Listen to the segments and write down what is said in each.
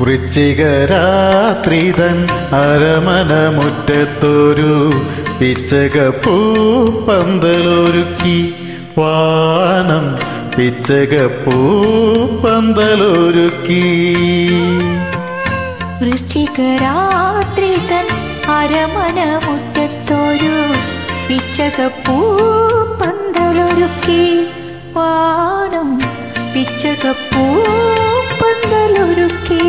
വൃശ്ചികരാത്രിതൻ അരമന മുറ്റത്തൊരു പിച്ചക പൂപ്പന്തലൊരുക്കി വാനം പിച്ചക പൂപ്പന്തലൊരുക്കി വൃശ്ചികരാത്രി തൻ അരമന മുറ്റത്തൊരു പിച്ചകപ്പൂ പന്തലൊരുക്കി വാനം പിച്ചകപ്പൂ പന്തലൊരുക്കി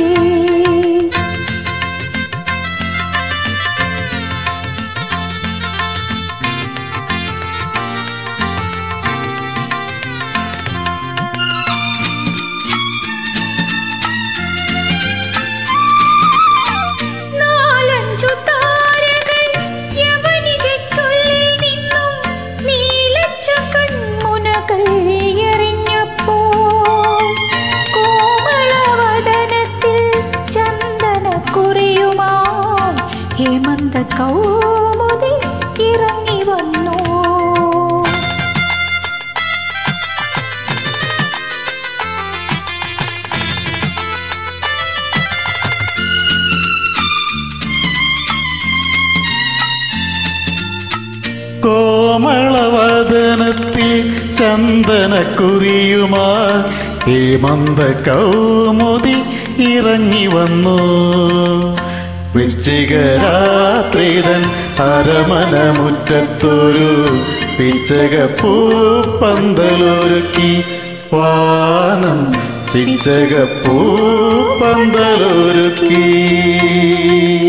നാലഞ്ചു താരകൾ യവനികയ്ക്കുള്ളിൽ നിന്നും നീലച്ച കൺമുനകൾ എറിഞ്ഞപ്പോൾ കോമളവദനത്തിൽ ചന്ദനക്കുറിയുമായി ഹേമന്ത കൗമുദി ഇറങ്ങി വന്നു കോമളവദനത്തിൽ ചന്ദനക്കുറിയുമായി ഹേമന്ത കൗമുദി ഇറങ്ങി വന്നു വൃശ്ചികരാത്രിതൻ അരമന മുറ്റത്തൊരു പിച്ചക പൂപ്പന്തലൊരുക്കി വാനം പിച്ചക പൂപ്പന്തലൊരുക്കി